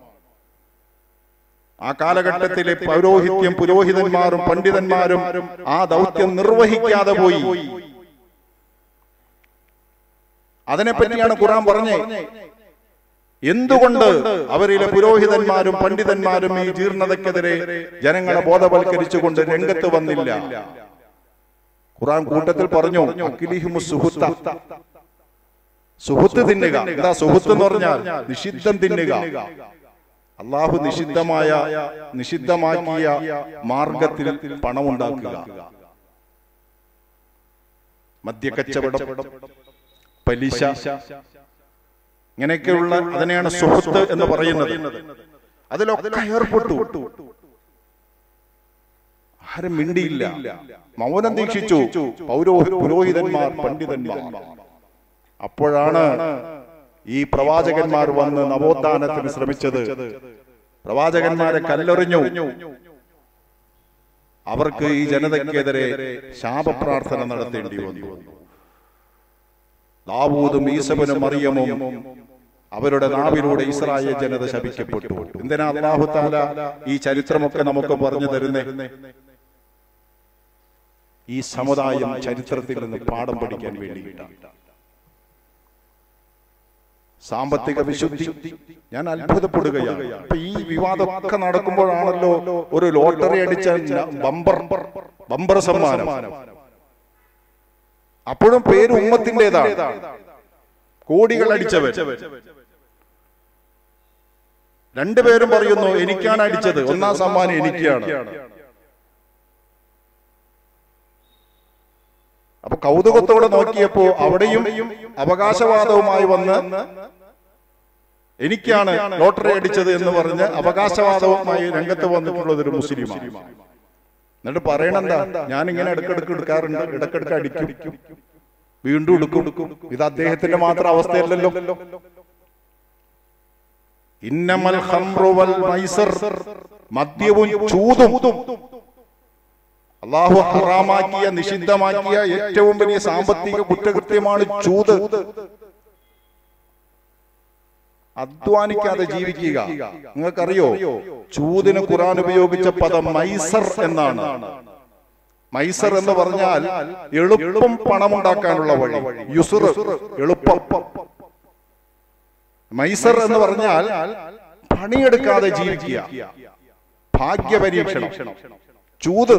A: ആ കാലഘട്ടത്തിലെ പൗരോഹിത്യം പുരോഹിതന്മാരും പണ്ഡിതന്മാരും ആ ദൗത്യം നിർവഹിക്കാതെ പോയി അതിനെപ്പറ്റിയാണ് ഖുറാൻ പറഞ്ഞേ എന്തുകൊണ്ട് അവരിലെ പുരോഹിതന്മാരും പണ്ഡിതന്മാരും ഈ ജീർണതയ്ക്കെതിരെ ജനങ്ങളെ ബോധവൽക്കരിച്ചുകൊണ്ട് രംഗത്ത് വന്നില്ല ഖുറാൻ കൂട്ടത്തിൽ പറഞ്ഞു അഖിലിഹിമു സുഹുത്ത സുഹൃത്ത് തിന്നുക എന്താ സുഹൃത്ത് എന്ന് പറഞ്ഞാൽ നിഷിദ്ധം തിന്നുക അള്ളാഹു നിഷിദ്ധമായ നിഷിദ്ധമാക്കിയ മാർഗത്തിൽ പണമുണ്ടാക്കുക മദ്യക്കച്ചവടം പലിശ ഇങ്ങനെയൊക്കെയുള്ള അതിനെയാണ് സുഹൃത്ത് എന്ന് പറയുന്നത് അതിലൊക്കെ ഏർപ്പെട്ടു ആരും മിണ്ടിയില്ല മൗനം ദീക്ഷിച്ചു പൗരോ പുരോഹിതന്മാർ പണ്ഡിതന്മാർ അപ്പോഴാണ് ഈ പ്രവാചകന്മാർ വന്ന് നവോത്ഥാനത്തിന് ശ്രമിച്ചത് പ്രവാചകന്മാരെ കല്ലെറിഞ്ഞു അവർക്ക് ഈ ജനതയ്ക്കെതിരെ ശാപപ്രാർത്ഥന നടത്തേണ്ടി വന്നു ദാവൂദും ഈസബനും മറിയമും അവരുടെ നാവിലൂടെ ഇസ്രായേൽ ജനത ശപിക്കപ്പെട്ടു എന്തിനാ അള്ളാഹു താല ഈ ചരിത്രമൊക്കെ നമുക്ക് പറഞ്ഞു തരുന്നേ ഈ സമുദായം ചരിത്രത്തിൽ നിന്ന് പാഠം പഠിക്കാൻ വേണ്ടിയിട്ടാണ് സാമ്പത്തിക വിശുദ്ധി ഞാൻ അത്ഭുതപ്പെടുകയാണ് ഇപ്പൊ ഈ വിവാദമൊക്കെ നടക്കുമ്പോഴാണല്ലോ ഒരു ലോട്ടറി അടിച്ച ന- ബമ്പർ ബമ്പർ സമ്മാനം അപ്പോഴും പേര് ഉമ്മത്തിൻ്റെതാണ് കോടികൾ അടിച്ചവൻ രണ്ടുപേരും പറയുന്നു എനിക്കാണ് അടിച്ചത് ഒന്നാം സമ്മാനം എനിക്കാണ് അപ്പൊ കൗതുകത്തോടെ നോക്കിയപ്പോ അവിടെയും അവകാശവാദവുമായി വന്ന് എനിക്കാണ് ലോട്ടറി അടിച്ചത് എന്ന് പറഞ്ഞ് അവകാശവാദവുമായി രംഗത്ത് വന്നിട്ടുള്ളത് ഒരു മുസ്ലിമാണ് എന്നിട്ട് പറയണെന്താ ഞാൻ ഇങ്ങനെ ഇടക്കിടക്ക് എടുക്കാറുണ്ട് ഇടക്കിടക്ക് അടിക്കും വീണ്ടും എടുക്കും ഇത് അദ്ദേഹത്തിന്റെ മാത്രം അവസ്ഥയല്ലല്ലോ ഇന്നമൽ ഖംറു വൽ മൈസർ മദ്യവും ചൂതും അള്ളാഹു ഹറാമാക്കിയ നിഷിദ്ധമാക്കിയ ഏറ്റവും വലിയ സാമ്പത്തിക കുറ്റകൃത്യമാണ് ചൂത് അധ്വാനിക്കാതെ ജീവിക്കുക നിങ്ങൾക്കറിയോ ചൂതിന് ഖുറാൻ ഉപയോഗിച്ച പദം മൈസർ എന്നാണ് മൈസർ എന്ന് പറഞ്ഞാൽ എളുപ്പം പണമുണ്ടാക്കാനുള്ള വഴി യുസുർ എളുപ്പം മൈസർ എന്ന് പറഞ്ഞാൽ പണിയെടുക്കാതെ ജീവിക്കുക ഭാഗ്യപരീക്ഷണം ചൂത്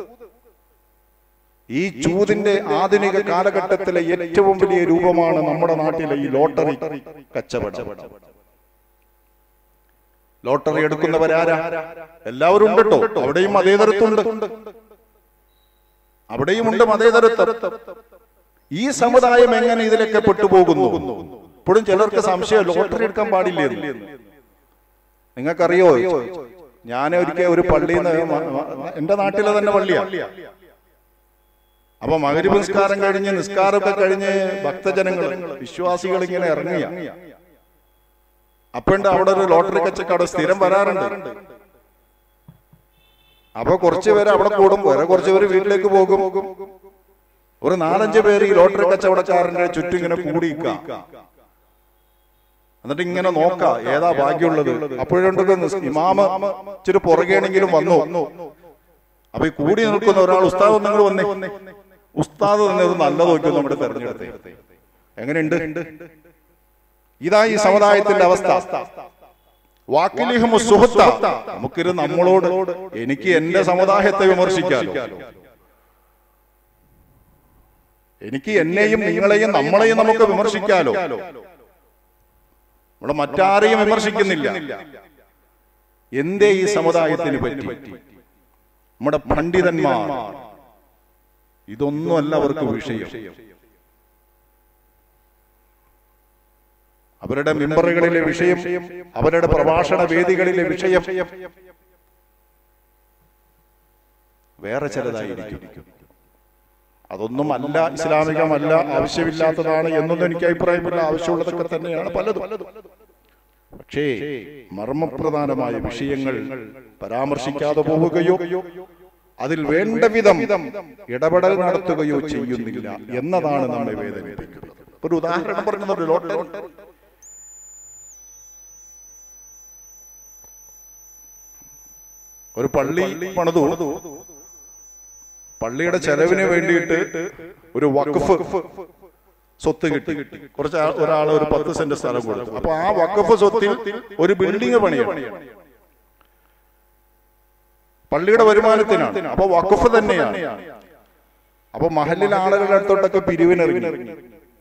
A: ഈ ചൂതിന്റെ ആധുനിക കാലഘട്ടത്തിലെ ഏറ്റവും വലിയ രൂപമാണ് നമ്മുടെ നാട്ടിലെ ഈ ലോട്ടറി കച്ചവടം ലോട്ടറി എടുക്കുന്നവരാരാ എല്ലാവരും ഉണ്ട് കേട്ടോ അവിടെയും മതേതരത്വമുണ്ട് അവിടെയും ഉണ്ട് മതേതരത്വം ഈ സമുദായം എങ്ങനെ ഇതിലൊക്കെ പെട്ടുപോകുന്നു ഇപ്പോഴും ചിലർക്ക് സംശയം ലോട്ടറി എടുക്കാൻ പാടില്ലേ എന്ന്. നിങ്ങൾക്കറിയോ ഞാൻ ഒരിക്കൽ ഒരു പള്ളിയിൽ നിന്ന് എന്റെ നാട്ടിലെ തന്നെ പള്ളിയാ അപ്പൊ മകരി നിസ്കാരം കഴിഞ്ഞ് നിസ്കാരമൊക്കെ കഴിഞ്ഞ് ഭക്തജനങ്ങൾ വിശ്വാസികൾ ഇങ്ങനെ ഇറങ്ങിയ അപ്പണ്ട് അവിടെ ഒരു ലോട്ടറി കച്ചവടം സ്ഥിരം വരാറുണ്ട് അപ്പൊ കുറച്ചു പേര് അവിടെ കൂടും വേറെ കുറച്ചു പേര് വീട്ടിലേക്ക് പോകും ഒരു നാലഞ്ച് പേര് ഈ ലോട്ടറി കച്ചവടക്കാരന്റെ ചുറ്റും ഇങ്ങനെ കൂടിയിക്ക എന്നിട്ട് ഇങ്ങനെ നോക്ക ഏതാ ഭാഗ്യമുള്ളത് അപ്പോഴുണ്ടൊക്കെ നിസ്- ഇമാമ് ഇച്ചിരി പുറകെയാണെങ്കിലും വന്നു അപ്പൊ ഈ കൂടി നിൽക്കുന്ന ഒരാൾ ഉസ്താദ് നിങ്ങൾ വന്നേ ഉസ്താദ് തന്നെ ഇത് നല്ല നോക്കി നമ്മുടെ തെരഞ്ഞെടുത്ത് എങ്ങനെയുണ്ട് ഇതാ ഈ സമുദായത്തിന്റെ അവസ്ഥ വാക്കിലിഹും സുഹൃത്ത നമുക്കിത് നമ്മളോട് എനിക്ക് എന്റെ സമുദായത്തെ വിമർശിക്കാലോ എനിക്ക് എന്നെയും നിങ്ങളെയും നമ്മളെയും നമുക്ക് വിമർശിക്കാലോ ഇവിടെ മറ്റാരെയും വിമർശിക്കുന്നില്ല എന്തേ ഈ സമുദായത്തിന് പറ്റി നമ്മുടെ പണ്ഡിതന്മാർ ഇതൊന്നുമല്ല അവർക്ക് വിഷയം അവരുടെ മെമ്പറുകളിലെ വിഷയം അവരുടെ പ്രഭാഷണ വേദികളിലെ വിഷയം വേറെ ചിലതായിരിക്കും അതൊന്നും അല്ല ഇസ്ലാമികമല്ല ആവശ്യമില്ലാത്തതാണ് എന്നൊന്നും എനിക്ക് അഭിപ്രായമില്ല ആവശ്യമുള്ളതൊക്കെ തന്നെയാണ് പലതും പക്ഷേ മർമ്മപ്രധാനമായ വിഷയങ്ങൾ പരാമർശിക്കാതെ പോവുകയോ അതിൽ വേണ്ട വിധം ഇടപെടൽ നടത്തുകയോ ചെയ്യുന്നില്ല എന്നതാണ് നമ്മെ വേദനിപ്പിക്കുന്നത് ഒരു ഉദാഹരണം പറഞ്ഞത് ലോട്ടറി ഒരു പള്ളി പണിതു പള്ളിയുടെ ചെലവിന് വേണ്ടിയിട്ട് ഒരു വഖഫ് സ്വത്ത് കിട്ടി കുറച്ച് ആ- ഒരാള് ഒരു പത്ത് സെന്റ് സ്ഥലം കൊടുത്തു അപ്പൊ ആ വഖഫ് സ്വത്തിൽ ഒരു ബിൽഡിംഗ് പണിയണം പള്ളിയുടെ വരുമാനത്തിനാണ് അപ്പൊ വഖഫ് തന്നെയാണ് അപ്പൊ മഹലിലെ ആളുകളുടെ അടുത്തോട്ടൊക്കെ പിരിവിനിറങ്ങി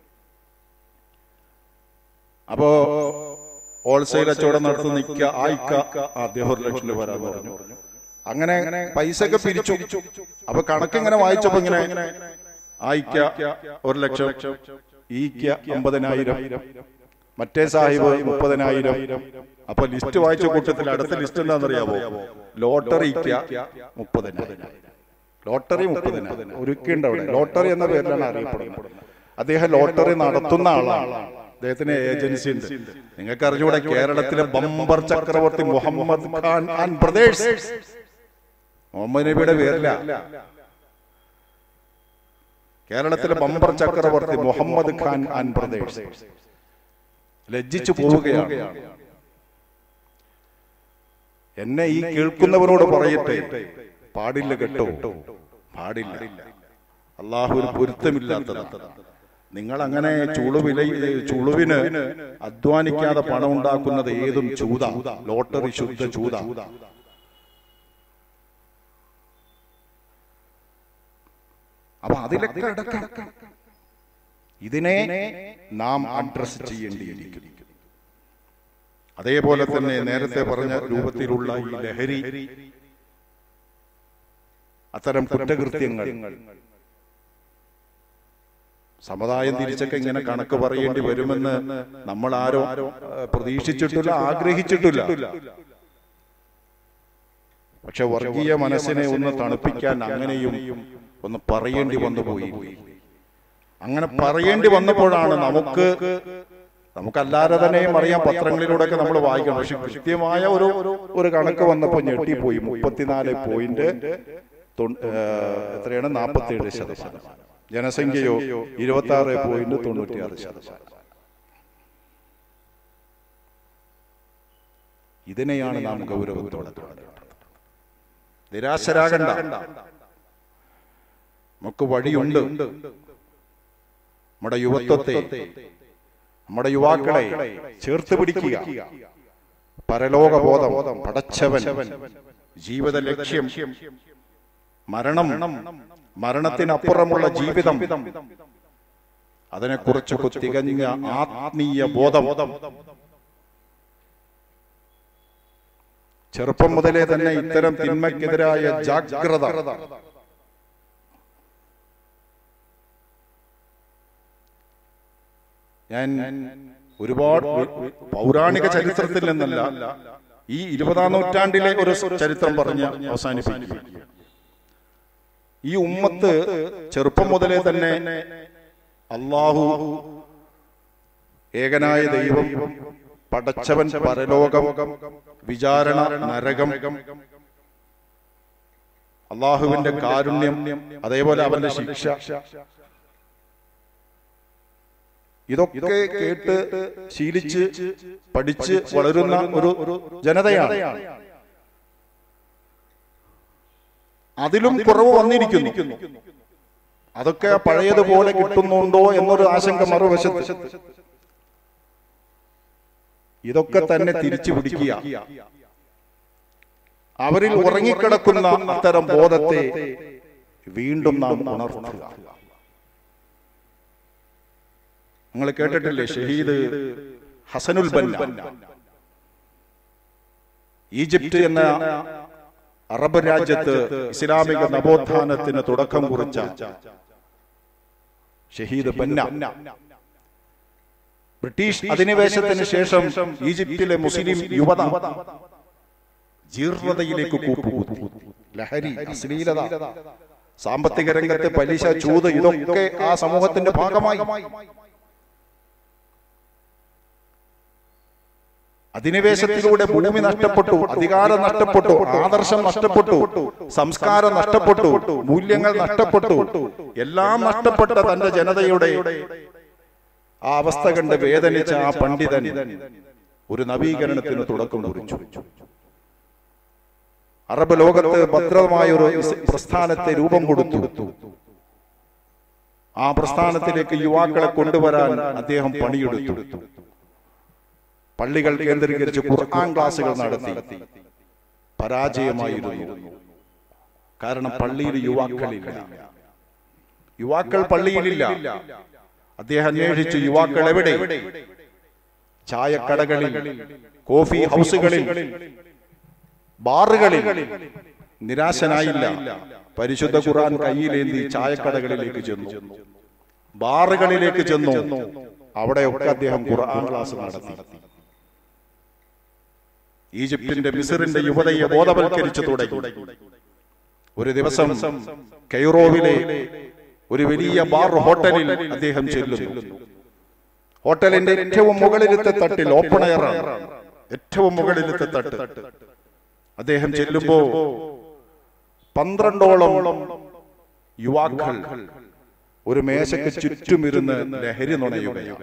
A: അപ്പോ ഹോൾസെയിൽ കച്ചവടം നടത്തി നിൽക്കുക ആയിക്ക അദ്ദേഹം ഒരു ലക്ഷം രൂപ തരാന്ന് പറഞ്ഞു അങ്ങനെ പൈസ ഒക്കെ പിരിച്ചു അപ്പൊ കണക്ക് ഇങ്ങനെ വായിച്ചപ്പോ ഇങ്ങനെ ആയിക്ക ഒരു ലക്ഷം ഈക്ക അമ്പതിനായിരം മറ്റേ സാഹിബ് മുപ്പതിനായിരം അപ്പൊ ലിസ്റ്റ് വായിച്ച കൂട്ടത്തിൽ അടുത്ത ലിസ്റ്റ് എന്താണെന്നറിയാമോ ലോട്ടറിക്ക മുപ്പതിനായിരം ലോട്ടറി മുപ്പതിനായിരം ഒരുക്കുണ്ട് അവിടെ ലോട്ടറി എന്ന പേരിലാണ് അറിയപ്പെടുന്നത് അദ്ദേഹം ലോട്ടറി നടത്തുന്ന ആളാണ് അദ്ദേഹത്തിന് ഏജൻസി ഉണ്ട് നിങ്ങൾക്ക് അറിഞ്ഞുകൂടെ കേരളത്തിലെ ബമ്പർ ചക്രവർത്തി മുഹമ്മദ് ഖാൻ ആൻ പ്രദേശ് മുഹമ്മദ് നബിയുടെ പേരില്ല കേരളത്തിലെ ബമ്പർ ചക്രവർത്തി മുഹമ്മദ് ഖാൻ ആൻ പ്രദേശ് ലജ്ജിച്ചു പോവുകയാണ് എന്നെ ഈ കേൾക്കുന്നവരോട് പറയട്ടെ പാടില്ല കേട്ടോ പാടില്ല അള്ളാഹുവിന് പൊരുത്തമില്ലാത്തതാണ് നിങ്ങൾ അങ്ങനെ ചുളുവില ചുളുവിന് അധ്വാനിക്കാതെ പണം ഉണ്ടാക്കുന്നത് ഏതും ചൂത ലോട്ടറി ശുദ്ധ ചൂത അപ്പൊ അതിലൊക്കെ അടക്കം ഇതിനെ നാം അഡ്രസ് ചെയ്യേണ്ടിയിരിക്കുന്നു അതേപോലെ തന്നെ നേരത്തെ പറഞ്ഞ രൂപത്തിലുള്ള ഈ ലഹരി അത്തരം കുറ്റകൃത്യങ്ങൾ സമുദായം തിരിച്ചൊക്കെ ഇങ്ങനെ കണക്ക് പറയേണ്ടി വരുമെന്ന് നമ്മൾ ആരോ ഏഹ്, പ്രതീക്ഷിച്ചിട്ടില്ല ആഗ്രഹിച്ചിട്ടില്ല പക്ഷെ വർഗീയ മനസ്സിനെ ഒന്ന് തണുപ്പിക്കാൻ അങ്ങനെയും ഒന്ന് പറയേണ്ടി വന്നു പോയി അങ്ങനെ പറയേണ്ടി വന്നപ്പോഴാണ് നമുക്ക് നമുക്കല്ലാതെ തന്നെയും അറിയാം പത്രങ്ങളിലൂടെയൊക്കെ നമ്മൾ വായിക്കണം പക്ഷെ കൃത്യമായ ഒരു ഒരു കണക്ക് വന്നപ്പോൾ ഞെട്ടിപ്പോയി മുപ്പത്തിനാല് പോയിന്റ് തൊണ്ണൂ- ഏഹ് എത്രയാണ് നാൽപ്പത്തിയേഴ് ശതമാനം ജനസംഖ്യയോ ഇരുപത്തി ആറ് പോയിന്റ് തൊണ്ണൂറ്റിയാറ് ശതമാനം ഇതിനെയാണ് നാം ഗൗരവത്തോടെ കാണേണ്ടത് നിരാശരാകണ്ട നമുക്ക് വഴിയുണ്ട് നമ്മുടെ യുവത്വത്തെ നമ്മുടെ യുവാക്കളെ ചേർത്ത് പിടിക്കുക പരലോകബോധം പടച്ചവൻ ജീവിത ലക്ഷ്യം മരണം മരണത്തിനപ്പുറമുള്ള ജീവിതം അതിനെക്കുറിച്ചൊക്കെ തികഞ്ഞ ആത്മീയ ബോധം ചെറുപ്പം മുതലേ തന്നെ ഇത്തരം തിന്മയ്ക്കെതിരായ ജാഗ്രത ഞാൻ ഒരുപാട് പൗരാണിക ചരിത്രത്തിൽ നിന്നല്ല ഈ ഇരുപതാം നൂറ്റാണ്ടിലെ ഒരു ചരിത്രം പറഞ്ഞ് അവസാനിപ്പിക്കുക ഈ ഉമ്മത്ത് ചെറുപ്പം മുതലേ തന്നെ അള്ളാഹു ഏകനായ ദൈവം പടച്ചവൻ പരലോകം വിചാരണ നരകം അള്ളാഹുവിന്റെ കാരുണ്യം അതേപോലെ അവന്റെ ശിക്ഷ ഇതൊക്കെ കേട്ട് ശീലിച്ച് പഠിച്ച് വളരുന്ന ഒരു ജനതയാണ് അതിലും കുറവ് വന്നിരിക്കുന്നു അതൊക്കെ പഴയതുപോലെ കിട്ടുന്നുണ്ടോ എന്നൊരു ആശങ്ക മറുവശത്ത് ഇതൊക്കെ തന്നെ തിരിച്ചു പിടിക്കുക അവരിൽ ഉറങ്ങിക്കിടക്കുന്ന അത്തരം ബോധത്തെ വീണ്ടും നാം ഉണർത്തുക നിങ്ങൾ കേട്ടിട്ടില്ലേ ഷഹീദ് ഹസനുൽ ബന്ന ഈജിപ്ത് എന്ന അറബ് രാജ്യത്ത് ഇസ്ലാമിക നവോത്ഥാനത്തിന് തുടക്കം കുറിച്ച ഷഹീദ് ബന്ന ബ്രിട്ടീഷ് അധിനിവേശത്തിന് ശേഷം ഈജിപ്തിലെ മുസ്ലിം യുവത ജീർണതയിലേക്ക് കൂപ്പുകൂത്തി ലഹരി അശ്ലീലത സാമ്പത്തിക രംഗത്ത് പലിശ ചൂത് ഇതൊക്കെ ആ സമൂഹത്തിന്റെ ഭാഗമായി അധിനിവേശത്തിലൂടെ ഭൂമി നഷ്ടപ്പെട്ടു അധികാരം നഷ്ടപ്പെട്ടു ആദർശം നഷ്ടപ്പെട്ടു സംസ്കാരം നഷ്ടപ്പെട്ടു മൂല്യങ്ങൾ നഷ്ടപ്പെട്ടു എല്ലാം നഷ്ടപ്പെട്ട തന്റെ ജനതയുടെ ആ അവസ്ഥ കണ്ട് വേദനിച്ച ആ പണ്ഡിതൻ ഒരു നവീകരണത്തിന് തുടക്കം കുറിച്ചു അറബ് ലോകത്ത് ഭദ്രമായ ഒരു പ്രസ്ഥാനത്തെ രൂപം കൊടുത്തു ആ പ്രസ്ഥാനത്തിലേക്ക് യുവാക്കളെ കൊണ്ടുവരാൻ അദ്ദേഹം പണിയെടുത്തു പള്ളികൾ കേന്ദ്രീകരിച്ച് ഖുർആൻ ക്ലാസുകൾ നടത്തി പരാജയമായിരുന്നു കാരണം പള്ളിയിൽ യുവാക്കളില്ല യുവാക്കൾ പള്ളിയിലില്ല അദ്ദേഹം അന്വേഷിച്ചു യുവാക്കൾ എവിടെ ചായക്കടകളിൽ കോഫി ഹൗസുകളിൽ ബാറുകളിൽ നിരാശനായില്ല പരിശുദ്ധ ഖുർആൻ കയ്യിലേന്തി ചായക്കടകളിലേക്ക് ചെന്നു ബാറുകളിലേക്ക് ചെന്നു അവിടെയൊക്കെ അദ്ദേഹം ഖുർആൻ ക്ലാസ് നടത്തി ഈജിപ്തിന്റെ മിസറിന്റെ യുവതയെ ബോധവൽക്കരിച്ചു തുടങ്ങി ഒരു ദിവസം കൈറോവിലെ ഒരു വലിയ ബാർ ഹോട്ടലിൽ അദ്ദേഹം ചെല്ലുന്നു ഹോട്ടലിന്റെ ഏറ്റവും മുകളിലത്തെ തട്ടിൽ ഓപ്പൺ എയറാണ് ഏറ്റവും മുകളിലത്തെ തട്ട് അദ്ദേഹം ചെല്ലുമ്പോ പന്ത്രണ്ടോളം യുവാക്കൾ ഒരു മേശയ്ക്ക് ചുറ്റുമിരുന്ന് ലഹരി നുണയുകയാണ്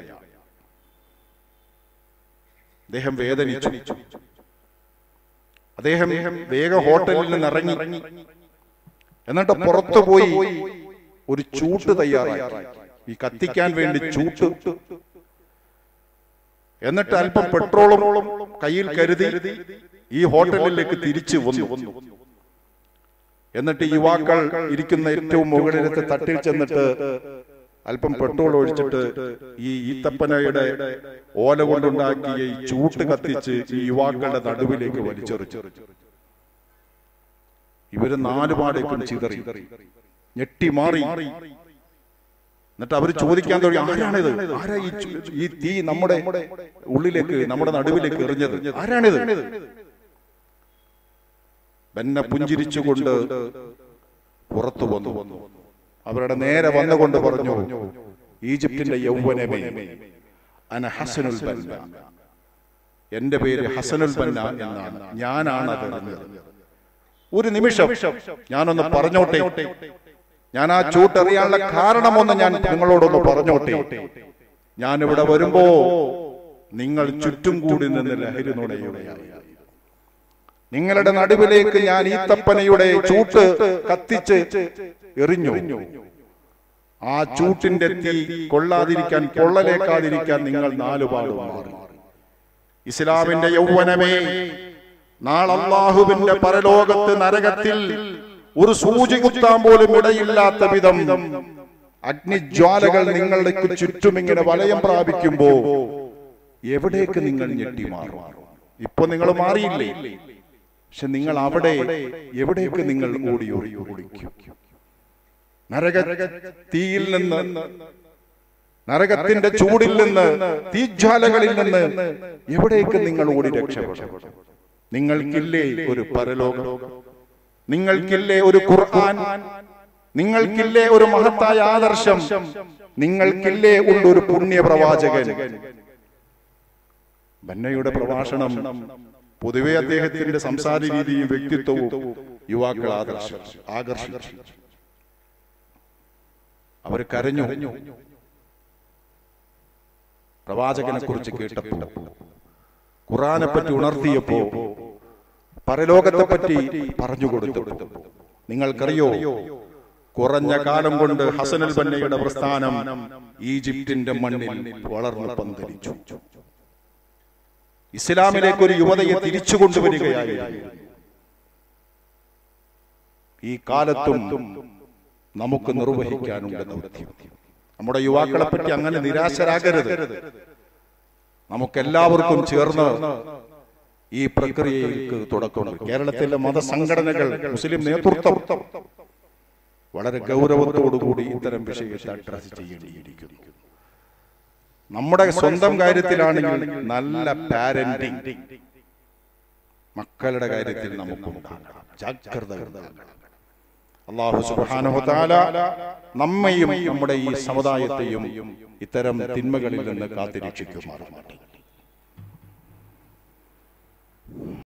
A: അദ്ദേഹം വേദനിച്ചു അദ്ദേഹം വേഗം ഹോട്ടലിൽ നിന്ന് ഇറങ്ങി എന്നിട്ട് പുറത്തു പോയി ഒരു ചൂട്ട് തയ്യാറാക്കി ഈ കത്തിക്കാൻ വേണ്ടി ചൂട്ട് എന്നിട്ട് അല്പം പെട്രോളും കയ്യിൽ കരുതി ഈ ഹോട്ടലിലേക്ക് തിരിച്ചു വന്നു എന്നിട്ട് യുവാക്കൾ ഇരിക്കുന്ന ഏറ്റവും മുകളിലത്തെ തട്ടിൽ ചെന്നിട്ട് അല്പം പെട്രോൾ ഒഴിച്ചിട്ട് ഈ ഈത്തപ്പനയുടെ ഓല കൊണ്ടുണ്ടാക്കിയ ഈ ചൂട്ട് കത്തിച്ച് ഈ യുവാക്കളുടെ നടുവിലേക്ക് വലിച്ചെറിച്ചു ഇവര് നാലുപാടേക്കും ചിതറി ഞെട്ടി മാറി എന്നിട്ട് അവർ ചോദിക്കാൻ തുടങ്ങി ആരാണിത് ആരാ ഈ ചു- ഈ തീ നമ്മുടെ ഉള്ളിലേക്ക് നമ്മുടെ നടുവിലേക്ക് എറിഞ്ഞത് ആരാണിത് ബന്ന പുഞ്ചിരിച്ചുകൊണ്ട് പുറത്തു വന്നു അവരുടെ നേരെ വന്നുകൊണ്ട് പറഞ്ഞു ഈജിപ്തിന്റെ യൗവനമേ അന ഹസനുൽ ബന്ന എന്റെ പേര് ഹസനുൽ ബന്ന എന്നാണ് ഞാനാണ് അത് അറിഞ്ഞത് ഒരു നിമിഷം ഞാനൊന്ന് പറഞ്ഞോട്ടെ ഞാൻ ആ ചൂട്ടറിയാനുള്ള കാരണമൊന്ന് ഞാൻ നിങ്ങളോടൊന്ന് പറഞ്ഞോട്ടെ ഞാൻ ഇവിടെ വരുമ്പോ നിങ്ങൾ ചുറ്റും കൂടി നിന്ന് ലഹരി നുണയുകയായി നിങ്ങളുടെ നടുവിലേക്ക് ഞാൻ ഈത്തപ്പനയുടെ ചൂട്ട് കത്തിച്ച് എറിഞ്ഞു ആ ചൂട്ടിന്റെ തീ കൊള്ളാതിരിക്കാൻ കൊള്ളലേക്കാതിരിക്കാൻ നിങ്ങൾ നാലുപാടും മാറി ഇസ്ലാമിന്റെ യൗവനമേ നാളെ അള്ളാഹുവിന്റെ പരലോകത്ത് നരകത്തിൽ ഒരു സൂചി കുത്താൻ പോലും ഇടയില്ലാത്ത വിധം അഗ്നിജ്വാലകൾ നിങ്ങളുടെ ചുറ്റും ഇങ്ങനെ വലയം പ്രാപിക്കുമ്പോ എവിടേക്ക് നിങ്ങൾ ഞെട്ടി മാറും ഇപ്പൊ നിങ്ങൾ മാറിയില്ലേ പക്ഷെ നിങ്ങൾ അവിടെ എവിടേക്ക് നിങ്ങൾ ഓടി ഓടി ഓടിക്കും നരക തീയിൽ നിന്ന് നരകത്തിന്റെ ചൂടിൽ നിന്ന് തീജ്വാലകളിൽ നിന്ന് എവിടേക്ക് നിങ്ങൾ ഓടി രക്ഷപ്പെടും നിങ്ങൾക്കില്ലേ ഒരു പരലോകം നിങ്ങൾക്കില്ലേ ഒരു ഖുർആൻ നിങ്ങൾക്കില്ലേ ഒരു മഹത്തായ ആദർശം നിങ്ങൾക്കില്ലേ ഉള്ളൊരു പുണ്യ പ്രവാചകൻ ബന്നയുടെ പ്രഭാഷണം പൊതുവെ അദ്ദേഹത്തിന്റെ സംസാര രീതിയും വ്യക്തിത്വവും യുവാക്കൾ ആദർശിച്ചു ആകർഷിച്ചു അവർ കരഞ്ഞു പ്രവാചകനെ കുറിച്ച് കേട്ടപ്പോ ഖുറാനെ പറ്റി ഉണർത്തിയപ്പോ പരലോകത്തെ പറ്റി പറഞ്ഞു കൊടുത്തപ്പോ നിങ്ങൾക്കറിയോ കുറഞ്ഞ കാലം കൊണ്ട് ഹസനൽ ബന്നയുടെ പ്രസ്ഥാനം ഈജിപ്തിന്റെ മണ്ണിൽ വളർന്നു പന്തലിച്ചു ഇസ്ലാമിലേക്ക് ഒരു യുവതയെ തിരിച്ചു കൊണ്ടുവരികയായിരുന്നു ഈ കാലത്തും നമുക്ക് നിർവഹിക്കാനുണ്ട് ദൗത്യം നമ്മുടെ യുവാക്കളെ പറ്റി അങ്ങനെ നിരാശരാകരുത് നമുക്കെല്ലാവർക്കും ചേർന്ന് ഈ പ്രക്രിയയ്ക്ക് തുടക്കമുണ്ട് കേരളത്തിലെ മതസംഘടനകൾ മുസ്ലിം നേതൃത്വം വളരെ ഗൗരവത്തോടുകൂടി ഇത്തരം വിഷയത്തെ അഡ്രസ് ചെയ്യേണ്ടിയിരിക്കുന്നു നമ്മുടെ സ്വന്തം കാര്യത്തിലാണെങ്കിൽ നല്ല പാരന്റിങ് മക്കളുടെ കാര്യത്തിൽ നമുക്കുണ്ടാകണം ജാഗ്രത ഉണ്ടാകണം അള്ളാഹു സുബാനുഹത്താല നമ്മയും നമ്മുടെ ഈ സമുദായത്തെയും ഇത്തരം തിന്മകളിൽ നിന്ന് കാത്തിരക്ഷിക്കുമാറുമാട്ടെ